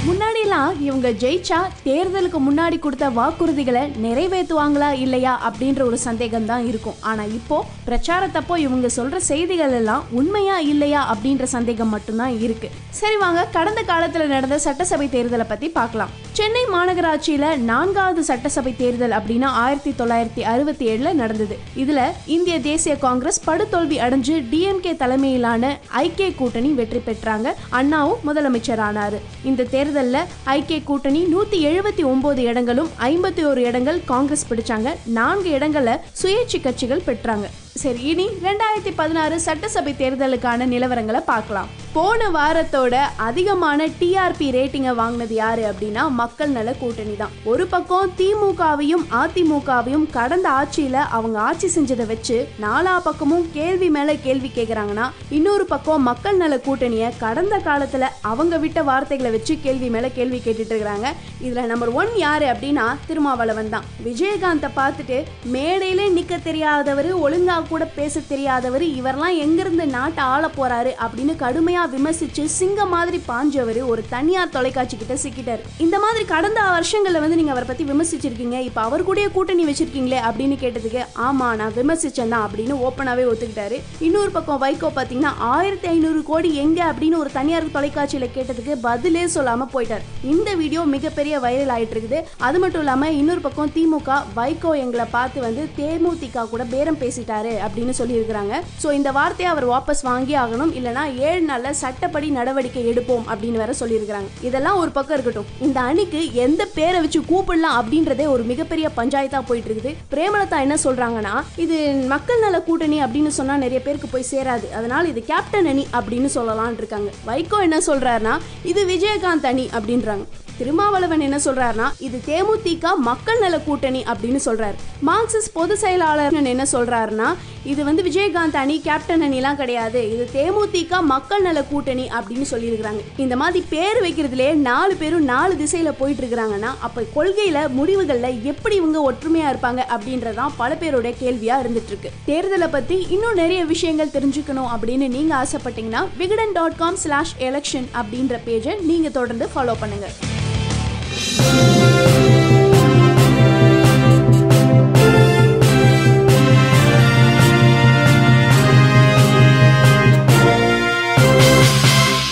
முன்னாடிலாம் இவங்க ஜெயிச்சா தேர்தலுக்கு முன்னாடி கொடுத்த வாக்குறுதிகளை நிறைவேற்றுவாங்களா இல்லையா அப்படின்ற ஒரு சந்தேகம் தான் இருக்கும் ஆனா இப்போ பிரச்சாரத்தப்போ இவங்க சொல்ற செய்திகள் எல்லாம் உண்மையா இல்லையா அப்படின்ற சந்தேகம் மட்டும்தான் இருக்கு சரி வாங்க கடந்த காலத்துல நடந்த சட்டசபை தேர்தலை பத்தி பார்க்கலாம் சென்னை மாநகராட்சியில நான்காவது சட்டசபை தேர்தல் அப்படின்னா ஆயிரத்தி தொள்ளாயிரத்தி அறுபத்தி ஏழுல நடந்தது இதுல இந்திய தேசிய காங்கிரஸ் படுதோல்வி அடைஞ்சு டிஎம்கே தலைமையிலான ஐக்கிய கூட்டணி வெற்றி பெற்றாங்க அண்ணாவும் முதலமைச்சர் ஆனாரு இந்த தேர்தல்ல ஐக்கிய கூட்டணி நூத்தி எழுபத்தி ஒன்பது இடங்களும் ஐம்பத்தி ஒரு இடங்கள் காங்கிரஸ் பிடிச்சாங்க நான்கு இடங்கள்ல சுயேட்சை கட்சிகள் பெற்றாங்க சரி இனி ரெண்டாயிரத்தி பதினாறு சட்டசபை தேர்தலுக்கான நிலவரங்களை பார்க்கலாம் போன வாரத்தோட அதிகமான டிஆர்பி ரேட்டிங்கை வாங்கினது யாரு அப்படின்னா மக்கள் நல கூட்டணி தான் ஒரு பக்கம் திமுகவையும் அதிமுகவையும் கடந்த ஆட்சியில அவங்க ஆட்சி செஞ்சதை வச்சு நாலா பக்கமும் கேள்வி மேல கேள்வி கேட்கறாங்கன்னா இன்னொரு பக்கம் மக்கள் நல கூட்டணியை கடந்த காலத்துல அவங்க விட்ட வார்த்தைகளை வச்சு கேள்வி மேல கேள்வி கேட்டுட்டு இருக்கிறாங்க இதுல நம்பர் ஒன் யாரு அப்படின்னா திருமாவளவன் தான் விஜயகாந்தை பார்த்துட்டு மேடையிலே நிக்க தெரியாதவர் ஒழுங்கா கூட பேச தெரியாதவர் இவரெல்லாம் எங்கிருந்து நாட்டை ஆள போறாரு அப்படின்னு கடுமையா விமர்சிச்சு சிங்க மாதிரி பாஞ்சவர் ஒரு தனியார் தொலைக்காட்சி கிட்ட சிக்கிட்டாரு இந்த மாதிரி கடந்த வருஷங்கள்ல வந்து நீங்க அவரை பத்தி விமர்சிச்சிருக்கீங்க இப்ப அவர் கூடயே கூட்டணி வச்சிருக்கீங்களே அப்படின்னு கேட்டதுக்கு ஆமா நான் விமர்சிச்சேன் தான் அப்படின்னு ஓப்பனாவே ஒத்துக்கிட்டாரு இன்னொரு பக்கம் வைகோ பாத்தீங்கன்னா ஆயிரத்தி ஐநூறு கோடி எங்க அப்படின்னு ஒரு தனியார் தொலைக்காட்சியில கேட்டதுக்கு பதிலே சொல்லாம போயிட்டார் இந்த வீடியோ மிகப்பெரிய வைரல் ஆயிட்டு இருக்குது அது மட்டும் இல்லாம இன்னொரு பக்கம் திமுக வைகோ எங்களை பார்த்து வந்து தேமுதிக கூட பேரம் பேசிட்டாரு அப்படின்னு சொல்லியிருக்கிறாங்க ஸோ இந்த வார்த்தையை அவர் வாபஸ் வாங்கி ஆகணும் இல்லைனா ஏழு நாள்ல சட்டப்படி நடவடிக்கை எடுப்போம் அப்படின்னு வேற சொல்லியிருக்கிறாங்க இதெல்லாம் ஒரு பக்கம் இருக்கட்டும் இந்த அணிக்கு எந்த பேரை வச்சு கூப்பிடலாம் அப்படின்றதே ஒரு மிகப்பெரிய பஞ்சாயத்தா போயிட்டு இருக்குது பிரேமலதா என்ன சொல்றாங்கன்னா இது மக்கள் நல கூட்டணி அப்படின்னு சொன்னா நிறைய பேருக்கு போய் சேராது அதனால இது கேப்டன் அணி அப்படின்னு சொல்லலாம்னு இருக்காங்க வைகோ என்ன சொல்றாருன்னா இது விஜயகாந்த் அணி அப்படின்றாங்க திருமாவளவன் என்ன சொல்றாருன்னா இது தேமுதிக மக்கள் நல கூட்டணி அப்படின்னு சொல்றாரு மார்க்சிஸ்ட் பொதுச் செயலாளர் என்ன சொல்றாருன்னா இது வந்து விஜயகாந்த் அணி கேப்டன் அணிலாம் கிடையாது இது தேமுதிக மக்கள் நல கூட்டணி அப்படின்னு சொல்லியிருக்கிறாங்க இந்த மாதிரி பேர் வைக்கிறதுலே நாலு பேரும் நாலு திசையில போயிட்டு இருக்கிறாங்கன்னா அப்ப கொள்கையில முடிவுகள்ல எப்படி இவங்க ஒற்றுமையா இருப்பாங்க அப்படின்றதான் பல பேரோட கேள்வியா இருந்துட்டு இருக்கு தேர்தலை பத்தி இன்னும் நிறைய விஷயங்கள் தெரிஞ்சுக்கணும் அப்படின்னு நீங்க ஆசைப்பட்டீங்கன்னா Vikatan dot com slash election அப்படின்ற பேஜை நீங்க தொடர்ந்து ஃபாலோ பண்ணுங்க